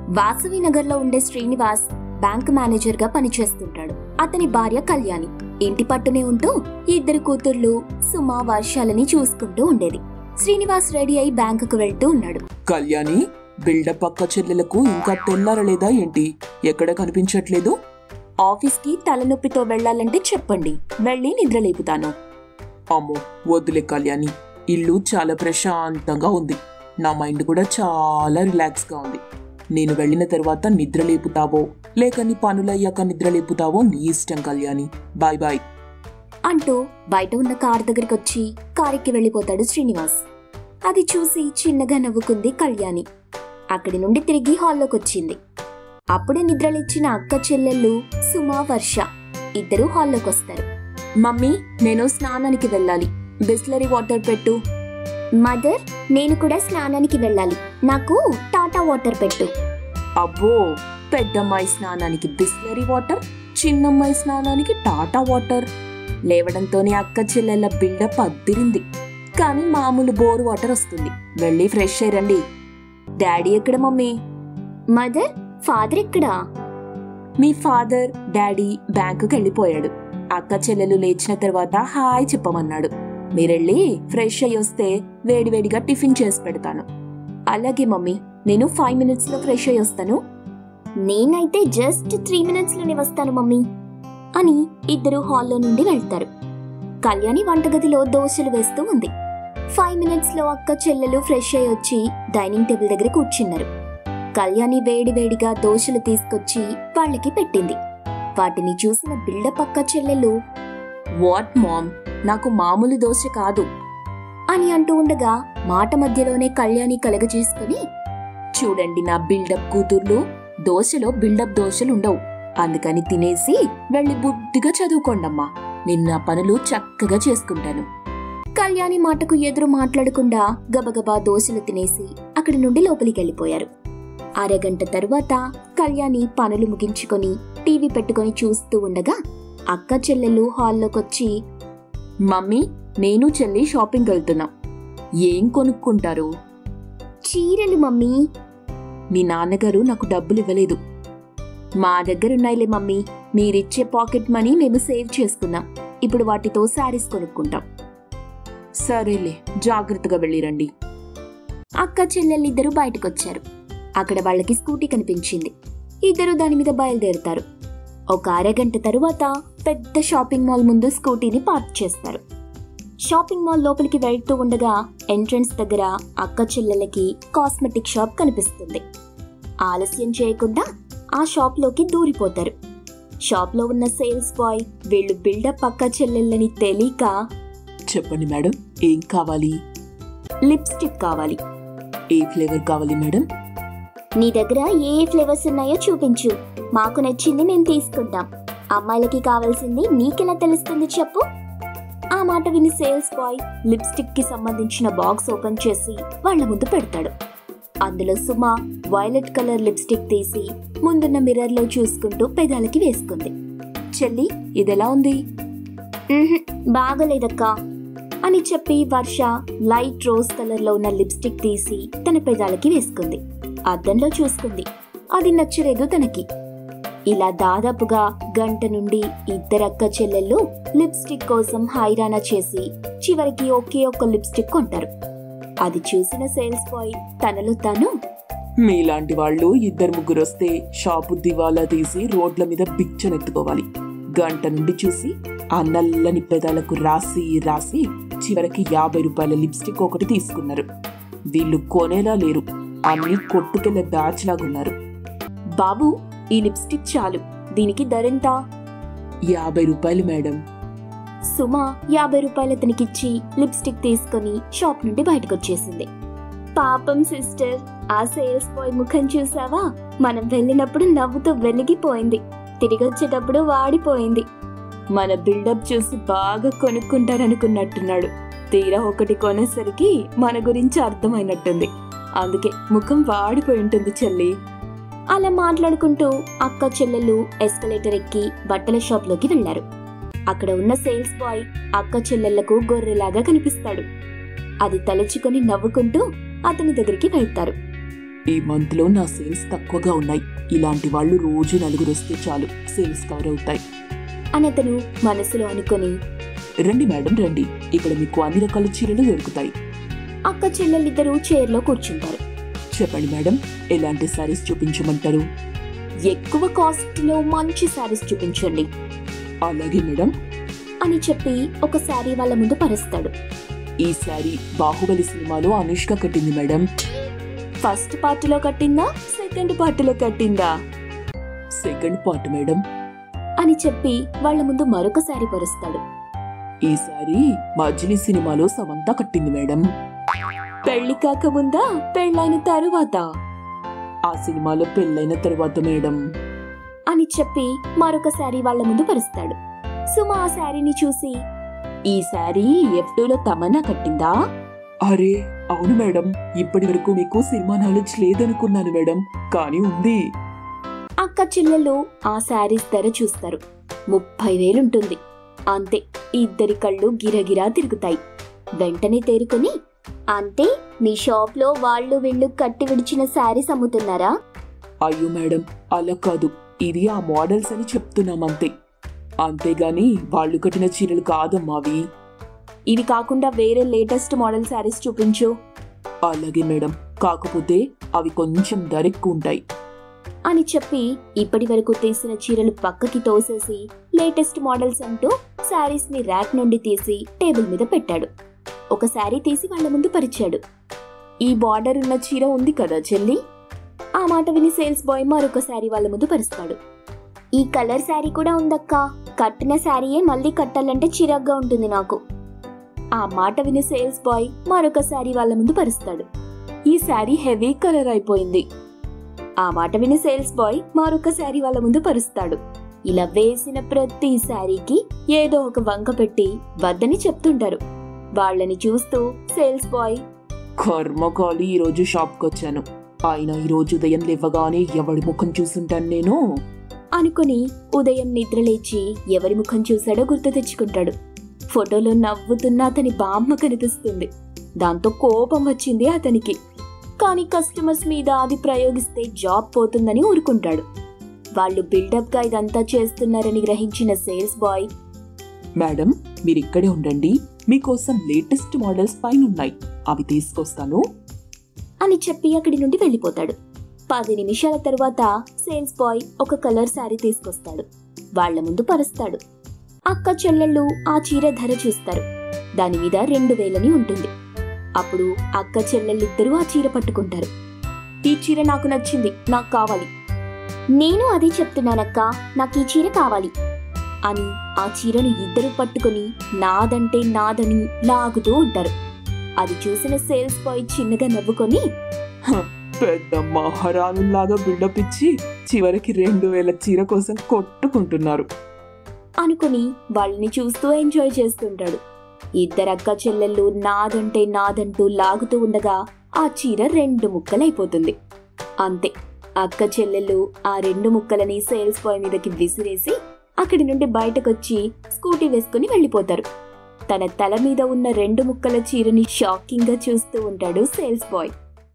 వాసవి నగర్లో ఉండే Srinivas bank manager గా పనిచేస్తుంటాడు అతని భార్య కళ్యాణి ఇంటి పట్టునే ఉంటూ ఇద్దరు కూతుర్లు సుమ వర్షాలని చూసుకుంటూ ఉండేది శ్రీనివాస్ రెడీ అయి బ్యాంకుకు వెళ్తూ ఉన్నాడు కళ్యాణి బిల్డప్ పక్క చెల్లెలకు ఇంకా తెల్లారలేదా ఏంటి ఎక్కడ కనిపించట్లేదు ఆఫీస్కి తలనొప్పితో వెళ్ళాలంటే చెప్పండి వెళ్ళి నిద్రలేపుతాను అమ్మో వద్దులే కళ్యాణి ఇల్లు చాలా ప్రశాంతంగా ఉంది నా మైండ్ కూడా చాలా రిలాక్స్గా ఉంది నేను వెళ్ళిన తర్వాత నిద్ర లేపుతావో లేక నీ పనులయ్యాక నిద్ర లేపుతావో నీ ఇష్టం కళ్యాణి బాయ్ బాయ్ అంటూ బయట ఉన్న కార్ దగ్గరికి వచ్చి కారుకి వెళ్ళిపోతాడు శ్రీనివాస్ అది చూసి చిన్నగా నవ్వుకుంది కళ్యాణి అక్కడి నుండి తిరిగి హాల్లోకి వచ్చింది అప్పుడే నిద్రలేచిన అక్క చెల్లెళ్ళు సుమా వర్ష ఇద్దరు హాల్లోకి వస్తారు మమ్మీ నేను స్నానానికి వెళ్ళాలి బిస్లరీ వాటర్ పెట్టు మదర్ నేను కూడా స్నానానికి వెళ్ళాలి నాకు టాటా వాటర్ పెట్టు అబ్బో పెద్దమ్మాయి స్నానానికి బిస్లరీ వాటర్ చిన్నమ్మాయి స్నానానికి టాటా వాటర్ లేవడంతోనే అక్క చెల్లెళ్ళ బిల్డప్ అద్దిరింది కానీ మామూలు బోర్ వాటర్ వస్తుంది వెళ్ళి ఫ్రెష్ అయ్యండి డాడీ ఎక్కడ మమ్మీ మదర్ ఫాదర్ ఎక్కడా మీ ఫాదర్ డాడీ బ్యాంకుకి వెళ్ళిపోయాడు అక్క చెల్లెలు లేచిన తర్వాత హాయ్ చెప్పమన్నాడు మీరెళ్ళి ఫ్రెష్ అయ్యి వస్తే వేడివేడిగా టిఫిన్ చేసి పెడతాను అలాగే మమ్మీ నేను ఫైవ్ మినిట్స్ లో ఫ్రెష్ అయ్యి వస్తాను నేనైతే జస్ట్ త్రీ మినిట్స్ లోనే వస్తాను మమ్మీ అని ఇద్దరు హాల్లో నుండి వెళ్తారు కళ్యాణి వంటగదిలో దోశలు వేస్తూ ఉంది ఫైవ్ మినిట్స్ లో అక్క చెల్లెలు ఫ్రెష్ అయ్యి వచ్చి డైనింగ్ టేబుల్ దగ్గర కూర్చున్నారు కళ్యాణి వేడి వేడిగా దోశలు తీసుకొచ్చి వాళ్ళకి పెట్టింది వాటిని చూసిన బిల్డప్ అక్క చెల్లెలు వాట్ మామ్ నాకు మామూలు దోశ కాదు అని అంటూ ఉండగా మాట మధ్యలోనే కళ్యాణి కలగజేసుకుని చూడండి నా బిల్డప్ కూతుర్లు దోశలో బిల్డప్ దోశలు ఉండవు అందుకని తినేసి వెళ్ళి బుద్ధిగా చదువుకోండమ్మా నేను నా పనులు చక్కగా చేసుకుంటాను కళ్యాణి మాటకు ఎదురు మాట్లాడకుండా గబగబా దోశలు తినేసి అక్కడి నుండి లోపలికి వెళ్ళిపోయారు అరగంట తరువాత కళ్యాణి పనులు ముగించుకొని టీవీ పెట్టుకొని చూస్తూ ఉండగా అక్క చెల్లెలు హాల్లోకొచ్చి మమ్మీ నేను చెల్లి షాపింగ్ వెళ్తున్నాం ఏం కొనుక్కుంటారు చీరలు మమ్మీ మీ నాన్నగారు నాకు డబ్బులు ఇవ్వలేదు మా దగ్గరున్నాయిలే మమ్మీ మీరిచ్చే పాకెట్ మనీ మేము సేవ్ చేసుకున్నాం ఇప్పుడు వాటితో శారీస్ కొనుక్కుంటాం సరేలే జాగ్రత్తగా వెళ్ళిరండి అక్క చెల్లెళ్ళిద్దరూ బయటకొచ్చారు అక్కడ వాళ్ళకి స్కూటీ కనిపించింది ఇద్దరు దాని మీద బయలుదేరుతారు ఒక అరగంట తరువాత పెద్ద షాపింగ్ మాల్ ముందు స్కూటీని పార్క్ చేస్తారు షాపింగ్ మాల్ లోపలికి వెళ్తూ ఉండగా ఎంట్రన్స్ దగ్గర అక్క చెల్లెలకి కాస్మెటిక్ షాప్ కనిపిస్తుంది ఆలస్యం చేయకుండా ఆ షాప్లోకి దూరిపోతారు షాప్లో ఉన్న సేల్స్ బాయ్ వీళ్ళు బిల్డప్ అక్క చెల్లెళ్ళని తెలియక చెప్పండి మేడం ఏం కావాలి లిప్స్టిక్ కావాలి ఏ ఫ్లేవర్ కావాలి మేడం నీ దగ్గర ఏ ఏ ఫ్లేవర్స్ ఉన్నాయో చూపించు మాకు నచ్చింది మేము తీసుకుంటాం అమ్మాయిలకి కావాల్సింది నీకెలా తెలుస్తుంది చెప్పు ఆ మాట విని సేల్స్ బాయ్ లిప్స్టిక్ కి సంబంధించిన బాక్స్ ఓపెన్ చేసి వాళ్ళ ముందు పెడతాడు అందులో సుమ వైలెట్ కలర్ లిప్స్టిక్ తీసి ముందున్న మిర్రర్ లో చూసుకుంటూ పెదాలకి వేసుకుంది చెల్లి ఇదెలా ఉంది బాగలేదక్కా అని చెప్పి వర్ష లైట్ రోజ్ కలర్ లో ఉన్న లిప్స్టిక్ తీసి తన పెదాలకి వేసుకుంది అద్దంలో చూసుకుంది అది నచ్చలేదు తనకి ఇలా దాదాపుగా గంట నుండి ఇద్దరక్క చెల్లెళ్ళు లిప్స్టిక్ కోసం హైరానా చేసి చివరికి ఒకే ఒక్క లిప్స్టిక్ కొంటారు అది చూసిన సేల్స్ బాయ్ తనలో తాను మీలాంటి వాళ్ళు ఇద్దరు ముగ్గురు వస్తే షాపు దివాలా తీసి రోడ్ల మీద బిచ్చనెత్తుకోవాలి గంట నుండి చూసి ఆ నల్లని పెదాలకు రాసి రాసి చివరికి యాభై రూపాయల లిప్స్టిక్ ఒకటి తీసుకున్నారు వీళ్ళు కొనేలా లేరు అన్ని కొట్టుకెళ్లే బ్యాచ్ లాగున్నారు బాబు ఈ లిప్స్టిక్ చాలు దీనికి ధరెంత యాభై రూపాయలు మేడం సుమ యాభై రూపాయలు అతనికిచ్చి లిప్స్టిక్ తీసుకొని షాప్ నుండి బయటకొచ్చేసింది పాపం సిస్టర్ ఆ సేల్స్ బాయ్ ముఖం చూసావా మనం వెళ్ళినప్పుడు నవ్వుతూ వెలిగిపోయింది తిరిగి వచ్చేటప్పుడు వాడిపోయింది మన బిల్డప్ చూసి బాగా కొనుక్కుంటారనుకున్నట్టున్నాడు తీరా ఒకటి కొనేసరికి మన గురించి అర్థమైనట్టుంది అందుకే ముఖం వాడిపోయి ఉంటుంది చెల్లి అలా మాట్లాడుకుంటూ అక్క చెల్లెలు ఎస్కలేటర్ ఎక్కి బట్టల షాప్లోకి వెళ్లారు అక్కడ ఉన్న సేల్స్ బాయ్ అక్క చెల్లెళ్లకు గొర్రెలాగా కనిపిస్తాడు అది తలచుకొని నవ్వుకుంటూ అతని దగ్గరికి వెళ్తారు ఈ మంత్ లో నా సేల్స్ తక్కువగా ఉన్నాయి ఇలాంటి వాళ్ళు రోజు నలుగురు వస్తే చాలు సేల్స్ కవర్ అవుతాయి అని అతను మనసులో అనుకొని రండి మేడం రండి ఇక్కడ మీకు అన్ని రకాల చీరలు దొరుకుతాయి అక్క చెల్లెలిద్దరూ చైర్లో కూర్చుంటారు చెప్పండి మేడం ఎలాంటి సారీస్ చూపించమంటారు ఎక్కువ కాస్ట్ లో మంచి శారీస్ చూపించండి అలాగే మేడం అని చెప్పి ఒక శారీ వాళ్ళ ముందు పరుస్తాడు ఈ సారీ బాహుబలి సినిమాలో అనుష్క కట్టింది మేడం ఫస్ట్ పార్టీలో కట్టిందా సెకండ్ పార్టీలో కట్టిందా సెకండ్ పార్ట్ మేడం అని చెప్పి వాళ్ళ ముందు మరొక శారీ పరుస్తాడు ఈ సారీ మజిలీ సినిమాలో సమంత కట్టింది మేడం పెళ్లి కాకముందా పెళ్ళైన తరువాత ఆ సినిమాలో పెళ్ళైన తర్వాత మేడం అని చెప్పి మరొక శారీ వాళ్ళ ముందు పరుస్తాడు సుమ ఆ శారీని చూసి ఈ శారీ ఎఫ్ లో తమన్నా కట్టిందా అరే అవును మేడం ఇప్పటి వరకు మీకు సినిమా నాలెడ్జ్ లేదనుకున్నాను మేడం కానీ ఉంది అక్క చెల్లెళ్ళు ఆ శారీస్ ధర చూస్తారు ముప్పై వేలుంటుంది అంతే ఇద్దరి కళ్ళు గిరగిరా తిరుగుతాయి వెంటనే తేరుకొని అంటే మీ షాప్ లో వాళ్ళు వీళ్ళు కట్టి విడిచిన శారీస్ అమ్ముతున్నారా అయ్యో మేడం అలా కాదు ఇది ఆ మోడల్స్ అని చెప్తున్నామంతే అంతేగాని వాళ్ళు కట్టిన చీరలు కాదమ్మా అవి ఇవి కాకుండా వేరే లేటెస్ట్ మోడల్ శారీస్ చూపించు అలాగే మేడం కాకపోతే అవి కొంచెం ధర ఎక్కువ ఉంటాయి అని చెప్పి ఇప్పటి వరకు తీసిన చీరలు పక్కకి తోసేసి లేటెస్ట్ మోడల్స్ అంటూ శారీస్ ని ర్యాక్ నుండి తీసి టేబుల్ మీద పెట్టాడు ఒక శారీ తీసి వాళ్ళ ముందు పరిచాడు ఈ బార్డర్ ఉన్న చీర ఉంది కదా చెల్లి ఆ మాట విని సేల్స్ బాయ్ మరొక శారీ వాళ్ళ ముందు పరుస్తాడు ఈ కలర్ శారీ కూడా ఉందక్క కట్టిన శారీయే మళ్ళీ కట్టాలంటే చిరాగ్గా ఉంటుంది నాకు ఆ మాట విని సేల్స్ బాయ్ మరొక శారీ వాళ్ళ ముందు పరుస్తాడు ఈ శారీ హెవీ కలర్ అయిపోయింది ఆ మాట విని సేల్స్ బాయ్ మరొక శారీ వాళ్ళ ముందు పరుస్తాడు ఇలా వేసిన ప్రతి శారీకి ఏదో ఒక వంక పెట్టి వద్దని చెప్తుంటారు వాళ్ళని చూస్తూ సేల్స్ బాయ్ కర్మకాలి ఈ రోజు షాప్కి వచ్చాను ఆయన ఈ రోజు ఉదయం లేవగానే ఎవడి ముఖం చూసుంటాను నేను అనుకుని ఉదయం నిద్రలేచి ఎవరి ముఖం చూశాడో గుర్తు తెచ్చుకుంటాడు ఫోటోలో నవ్వుతున్న అతని బామ్మ కనిపిస్తుంది దాంతో కోపం వచ్చింది అతనికి కానీ కస్టమర్స్ మీద అది ప్రయోగిస్తే జాబ్ పోతుందని ఊరుకుంటాడు వాళ్ళు బిల్డప్ గా ఇదంతా చేస్తున్నారని గ్రహించిన సేల్స్ బాయ్ మేడం మీరు ఇక్కడే ఉండండి మీకోసం లేటెస్ట్ మోడల్స్ పైన ఉన్నాయి అవి తీసుకొస్తాను అని చెప్పి అక్కడి నుండి వెళ్ళిపోతాడు పది నిమిషాల తరువాత సేల్స్ బాయ్ ఒక కలర్ శారీ తీసుకొస్తాడు వాళ్ళ ముందు పరుస్తాడు అక్క చెల్లెళ్ళు ఆ చీర ధర చూస్తారు దాని మీద రెండు వేలని ఉంటుంది అప్పుడు అక్క చెల్లెళ్ళిద్దరూ ఆ చీర పట్టుకుంటారు ఈ చీర నాకు నచ్చింది నాకు కావాలి నేను అదే చెప్తున్నానక్క నాకు ఈ చీర కావాలి అని ఆ చీరను ఇద్దరు పట్టుకొని నాదంటే నాదని లాగుతూ ఉంటారు అది చూసిన సేల్స్ బాయ్ చిన్నగా నవ్వుకొని పెద్ద మహారాణులాగా బిల్డప్ ఇచ్చి చివరికి రెండు వేల చీర కోసం కొట్టుకుంటున్నారు అనుకుని వాళ్ళని చూస్తూ ఎంజాయ్ చేస్తుంటాడు ఇద్దరక్క చెల్లెళ్ళు నాదంటే నాదంటూ లాగుతూ ఉండగా ఆ చీర రెండు ముక్కలైపోతుంది అంతే అక్క చెల్లెళ్ళు ఆ రెండు ముక్కలని సేల్స్ బాయ్ మీదకి విసిరేసి అక్కడి నుండి బయటకొచ్చి స్కూటీ వేసుకుని వెళ్ళిపోతారు తన తల మీద ఉన్న రెండు ముక్కల చీరని షాకింగ్ గా చూస్తూ ఉంటాడు సేల్స్ బాయ్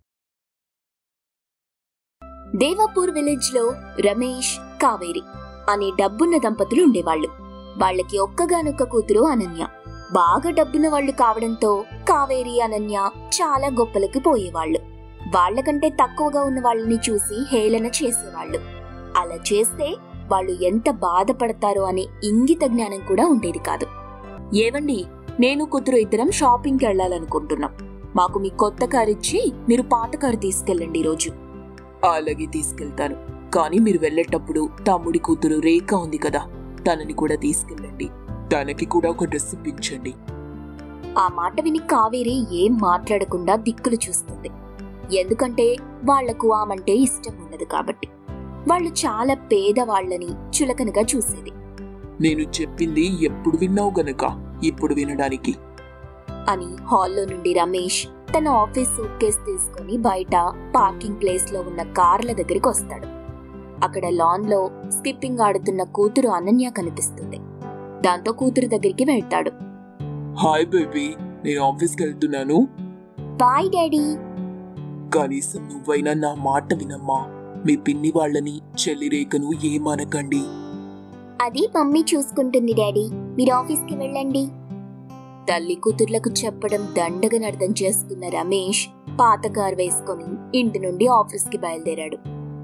దేవాపూర్ విలేజ్ లో రమేష్ కావేరి అనే డబ్బున్న దంపతులు ఉండేవాళ్ళు వాళ్ళకి ఒక్కగానొక్క కూతురు అనన్య బాగా డబ్బున్న వాళ్ళు కావడంతో కావేరి అనన్య చాలా గొప్పలకి పోయేవాళ్ళు వాళ్ళకంటే తక్కువగా ఉన్న వాళ్ళని చూసి హేళన చేసేవాళ్ళు అలా చేస్తే వాళ్ళు ఎంత బాధపడతారో అనే ఇంగిత జ్ఞానం కూడా ఉండేది కాదు ఏవండి నేను కూతురు ఇద్దరం షాపింగ్కి వెళ్ళాలనుకుంటున్నాం మాకు మీ కొత్త కారు ఇచ్చి మీరు పాత కారు తీసుకెళ్ళండి ఈరోజు అలాగే తీసుకెళ్తాను కానీ మీరు వెళ్ళేటప్పుడు తమ్ముడి కూతురు రేఖ ఉంది కదా తనని కూడా తీసుకెళ్ళండి తనకి కూడా ఒక డ్రెస్ ఇప్పించండి ఆ మాట విని కావేరి ఏం మాట్లాడకుండా దిక్కులు చూస్తుంది ఎందుకంటే వాళ్లకు ఆమంటే ఇష్టం ఉండదు కాబట్టి వాళ్ళు చాలా పేదవాళ్లని చులకనగా చూసేది నేను చెప్పింది ఎప్పుడు విన్నావు గనక ఇప్పుడు వినడానికి అని హాల్లో నుండి రమేష్ తన ఆఫీస్ సూట్ కేస్ తీసుకుని బయట పార్కింగ్ ప్లేస్ లో ఉన్న కార్ల దగ్గరికి వస్తాడు అక్కడ లాన్ లో స్కిప్పింగ్ ఆడుతున్న కూతురు అనన్య కనిపిస్తుంది దాంతో కూతురు దగ్గరికి వెళ్తాడు హాయ్ బేబీ నేను ఆఫీస్కి వెళ్తున్నాను బాయ్ డాడీ కనీసం నువ్వైనా నా మాట వినమ్మా మీ పిన్ని వాళ్ళని చెల్లి రేఖను ఏమనకండి అది మమ్మీ చూసుకుంటుంది డాడీ మీరు ఆఫీస్కి వెళ్ళండి తల్లి కూతుర్లకు చెప్పడం దండగని అర్థం చేసుకున్న రమేష్ పాత కారు వేసుకొని ఇంటి నుండి ఆఫీస్కి బయలుదేరాడు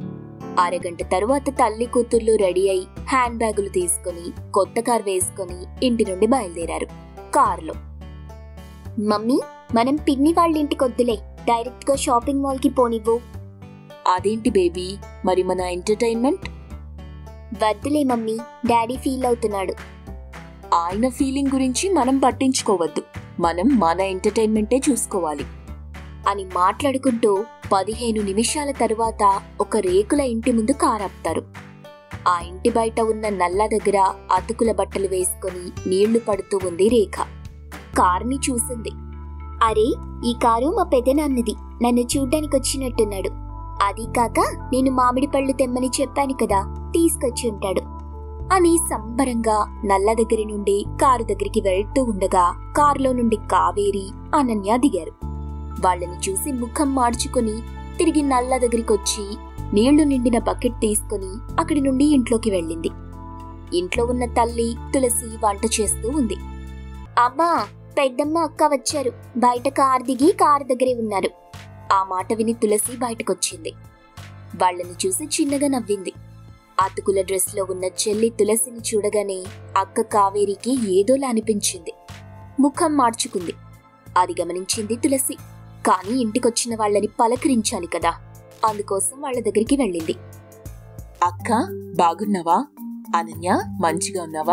అరగంట తరువాత తల్లి కూతుర్లు రెడీ అయి హ్యాండ్ బ్యాగులు తీసుకొని కొత్త కార్ వేసుకొని ఇంటి నుండి బయలుదేరారు కారులో మమ్మీ మనం పిన్ని వాళ్ళ ఇంటికి వద్దులే డైరెక్ట్ గా షాపింగ్ మాల్ కి పోనివ్వు అదేంటి బేబీ మరి మన ఎంటర్టైన్మెంట్ వద్దులే మమ్మీ డాడీ ఫీల్ అవుతున్నాడు ఆయన ఫీలింగ్ గురించి మనం పట్టించుకోవద్దు మనం మన ఎంటర్టైన్మెంటే చూసుకోవాలి అని మాట్లాడుకుంటూ పదిహేను నిమిషాల తరువాత ఒక రేకుల ఇంటి ముందు కారాపుతారు ఆ ఇంటి బయట ఉన్న నల్ల దగ్గర అతుకుల బట్టలు వేసుకొని నీళ్లు పడుతూ ఉంది రేఖ కారుని చూసింది అరే ఈ కారు మా పెదనాన్నది నన్ను చూడ్డానికి వచ్చినట్టున్నాడు అది కాక నేను మామిడి పళ్ళు తెమ్మని చెప్పాను కదా తీసుకొచ్చి ఉంటాడు అని సంబరంగా నల్ల దగ్గరి నుండి కారు దగ్గరికి వెళ్తూ ఉండగా కారులో నుండి కావేరి అనన్య దిగారు వాళ్ళని చూసి ముఖం మార్చుకుని తిరిగి నల్ల దగ్గరికి వచ్చి నీళ్లు నిండిన బకెట్ తీసుకుని అక్కడి నుండి ఇంట్లోకి వెళ్ళింది ఇంట్లో ఉన్న తల్లి తులసి వంట చేస్తూ ఉంది అమ్మా పెద్దమ్మ అక్క వచ్చారు బయట కారు దిగి కారు దగ్గరే ఉన్నారు ఆ మాట విని తులసి బయటకొచ్చింది వాళ్ళని చూసి చిన్నగా నవ్వింది అతుకుల డ్రెస్లో ఉన్న చెల్లి తులసిని చూడగానే అక్క కావేరికి ఏదోలా అనిపించింది ముఖం మార్చుకుంది అది గమనించింది తులసి కానీ ఇంటికొచ్చిన వాళ్ళని పలకరించాలి కదా అందుకోసం వాళ్ళ దగ్గరికి వెళ్ళింది అక్క బాగున్నావా అనన్య మంచిగా ఉన్నావా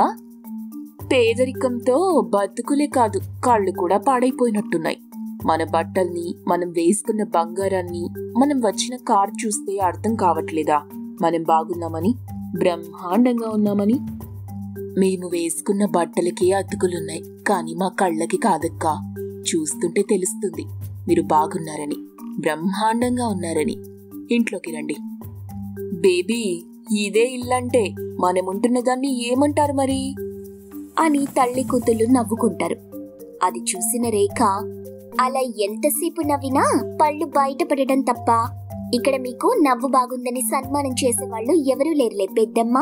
పేదరికంతో బతుకులే కాదు కాళ్ళు కూడా పాడైపోయినట్టున్నాయి మన బట్టల్ని మనం వేసుకున్న బంగారాన్ని మనం వచ్చిన కార్ చూస్తే అర్థం కావట్లేదా మనం బాగున్నామని బ్రహ్మాండంగా ఉన్నామని మేము వేసుకున్న బట్టలకి అతుకులున్నాయి కానీ మా కళ్ళకి కాదక్కా చూస్తుంటే తెలుస్తుంది మీరు బాగున్నారని బ్రహ్మాండంగా ఉన్నారని ఇంట్లోకి రండి బేబీ ఇదే ఇల్లంటే మనముంటున్న దాన్ని ఏమంటారు మరి అని తల్లి కూతుళ్ళు నవ్వుకుంటారు అది చూసిన రేఖ అలా ఎంతసేపు నవ్వినా పళ్ళు బయటపడడం తప్ప ఇక్కడ మీకు నవ్వు బాగుందని సన్మానం చేసేవాళ్ళు ఎవరూ లేరులే పెద్దమ్మ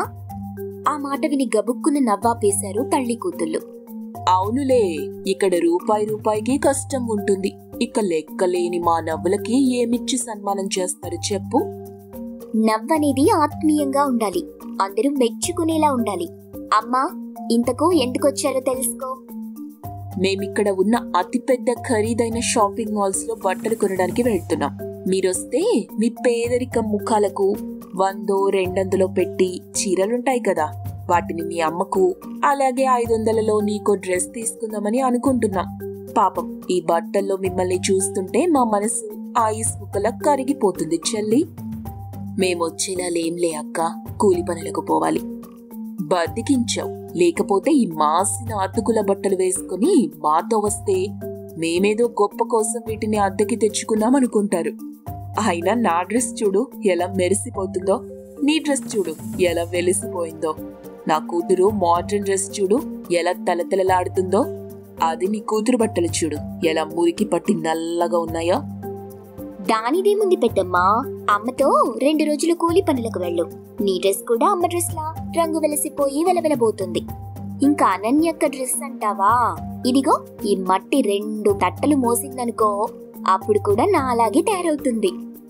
ఆ మాట విని గబుక్కున నవ్వాపేశారు తల్లి కూతుళ్ళు అవునులే ఇక్కడ రూపాయి రూపాయికి కష్టం ఉంటుంది ఇక లెక్కలేని మా నవ్వులకి ఏమిచ్చి సన్మానం చేస్తారు చెప్పు నవ్వనేది ఆత్మీయంగా ఉండాలి అందరూ మెచ్చుకునేలా ఉండాలి అమ్మా ఇంతకు ఎందుకొచ్చారో తెలుసుకో మేమిక్కడ ఉన్న అతిపెద్ద ఖరీదైన షాపింగ్ మాల్స్ లో బట్టలు కొనడానికి వెళ్తున్నాం మీరొస్తే మీ పేదరిక ముఖాలకు వందో రెండొందలో పెట్టి చీరలుంటాయి కదా వాటిని మీ అమ్మకు అలాగే ఐదు వందలలో నీకో డ్రెస్ తీసుకుందామని అనుకుంటున్నాం పాపం ఈ బట్టల్లో మిమ్మల్ని చూస్తుంటే మా మనసు ఆయుస్ ముక్కలా కరిగిపోతుంది చెల్లి మేమొచ్చేలా లేంలే అక్క కూలి పనులకు పోవాలి బతికించావు లేకపోతే ఈ మాసిన అతుకుల బట్టలు వేసుకుని మాతో వస్తే మేమేదో గొప్ప కోసం వీటిని అద్దెకి తెచ్చుకున్నాం అనుకుంటారు అయినా నా డ్రెస్ చూడు ఎలా మెరిసిపోతుందో నీ డ్రెస్ చూడు ఎలా వెలిసిపోయిందో నా కూతురు మోడ్రన్ డ్రెస్ చూడు ఎలా తలతలలాడుతుందో అది నీ కూతురు బట్టలు చూడు ఎలా మురికి పట్టి నల్లగా ఉన్నాయో దానిదేముంది పెద్దమ్మా అమ్మతో రెండు రోజులు కూలి పనులకు వెళ్ళు నీ డ్రెస్ కూడా అమ్మ డ్రెస్ లా రంగు వెలసిపోయి వెలవెలబోతుంది ఇంకా అనన్యక్క డ్రెస్ అంటావా ఇదిగో ఈ మట్టి రెండు తట్టలు మోసిందనుకో అప్పుడు కూడా నా అలాగే తయారవుతుంది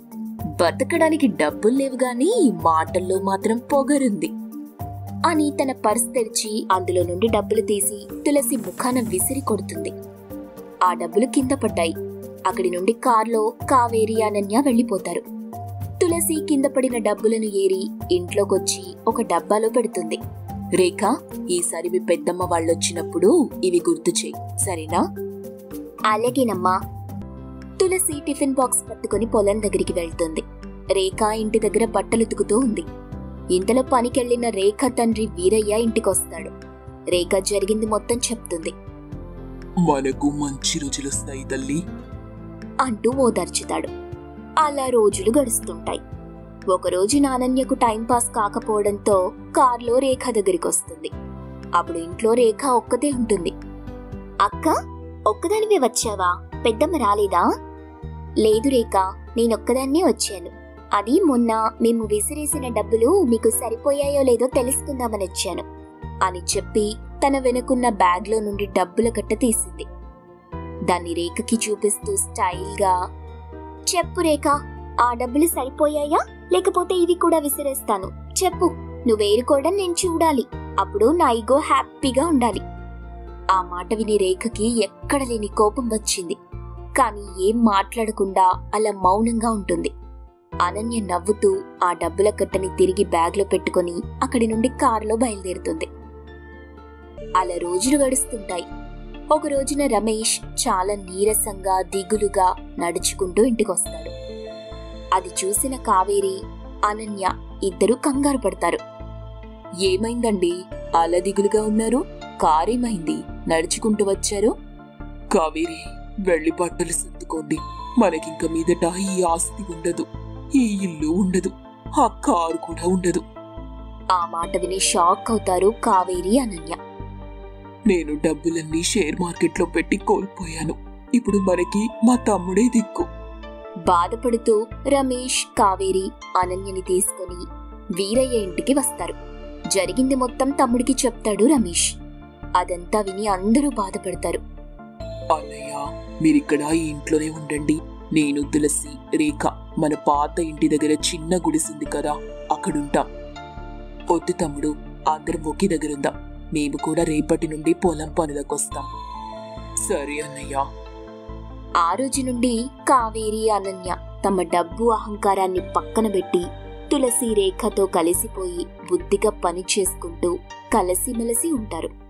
బతకడానికి డబ్బులు లేవు గాని మాటల్లో మాత్రం పొగరుంది అని తన పర్స్ తెరిచి అందులో నుండి డబ్బులు తీసి తులసి ముఖాన విసిరి కొడుతుంది ఆ డబ్బులు కింద పడ్డాయి అక్కడి నుండి కారులో కావేరి అనన్య వెళ్ళిపోతారు తులసి కింద పడిన డబ్బులను ఏరి ఇంట్లోకొచ్చి ఒక డబ్బాలో పెడుతుంది రేఖ ఈసారి మీ పెద్దమ్మ వాళ్ళొచ్చినప్పుడు ఇవి గుర్తు చేయి సరేనా అలాగేనమ్మా తులసి టిఫిన్ బాక్స్ పట్టుకుని పొలం దగ్గరికి వెళ్తుంది రేఖ ఇంటి దగ్గర బట్టలు ఉతుకుతూ ఉంది ఇంతలో పనికెళ్లిన రేఖ తండ్రి వీరయ్య ఇంటికొస్తాడు రేఖ జరిగింది మొత్తం చెప్తుంది మనకు మంచి రోజులు వస్తాయి తల్లి అంటూ ఓదార్చుతాడు అలా రోజులు గడుస్తుంటాయి ఒకరోజు నానన్యకు టైంపాస్ కాకపోవడంతో కార్లో రేఖ దగ్గరికి వస్తుంది అప్పుడు ఇంట్లో రేఖ ఒక్కతే ఉంటుంది అక్క ఒక్కదానివే వచ్చావా పెద్దమ్మ రాలేదా లేదు రేఖ నేనొక్కదాన్నే వచ్చాను అది మొన్న మేము విసిరేసిన డబ్బులు మీకు సరిపోయాయో లేదో తెలుసుకుందామని వచ్చాను అని చెప్పి తన వెనుకున్న బ్యాగ్లో నుండి డబ్బుల కట్ట తీసింది దాన్ని రేఖకి చూపిస్తూ స్టైల్గా చెప్పు రేఖ ఆ డబ్బులు సరిపోయాయా లేకపోతే ఇవి కూడా విసిరేస్తాను చెప్పు నువ్వేరుకోవడం నేను చూడాలి అప్పుడు నా ఈగో హ్యాపీగా ఉండాలి ఆ మాట విని రేఖకి ఎక్కడ లేని కోపం వచ్చింది కానీ ఏం మాట్లాడకుండా అలా మౌనంగా ఉంటుంది అనన్య నవ్వుతూ ఆ డబ్బుల కట్టని తిరిగి బ్యాగ్లో పెట్టుకొని అక్కడి నుండి కారులో బయలుదేరుతుంది అలా రోజులు గడుస్తుంటాయి ఒక రోజున రమేష్ చాలా నీరసంగా దిగులుగా నడుచుకుంటూ ఇంటికొస్తాడు అది చూసిన కావేరి అనన్య ఇద్దరూ కంగారు పడతారు ఏమైందండి అలా దిగులుగా ఉన్నారు కారేమైంది నడుచుకుంటూ వచ్చారు కావేరి వెళ్ళి బట్టలు సర్దుకోండి మనకింక మీదట ఈ ఆస్తి ఉండదు ఈ ఇల్లు ఉండదు ఆ కారు కూడా ఉండదు ఆ మాట విని షాక్ అవుతారు కావేరి అనన్య నేను డబ్బులన్నీ షేర్ మార్కెట్లో పెట్టి కోల్పోయాను ఇప్పుడు మనకి మా తమ్ముడే దిక్కు బాధపడుతూ రమేష్ కావేరి అనన్యని తీసుకుని వీరయ్య ఇంటికి వస్తారు జరిగింది మొత్తం తమ్ముడికి చెప్తాడు రమేష్ అదంతా విని అందరూ బాధపడతారు అన్నయ్య మీరిక్కడ ఈ ఇంట్లోనే ఉండండి నేను తులసి రేఖ మన పాత ఇంటి దగ్గర చిన్న గుడిసింది కదా అక్కడుంటాం వద్దు తమ్ముడు అందరం ఒకే దగ్గరుందాం మేము కూడా రేపటి నుండి పొలం పనులకు వస్తాం సరే అన్నయ్య ఆ రోజు నుండి కావేరి అనన్య తమ డబ్బు అహంకారాన్ని పక్కన పెట్టి తులసి రేఖతో కలిసిపోయి బుద్ధిగా పని చేసుకుంటూ కలిసిమెలిసి ఉంటారు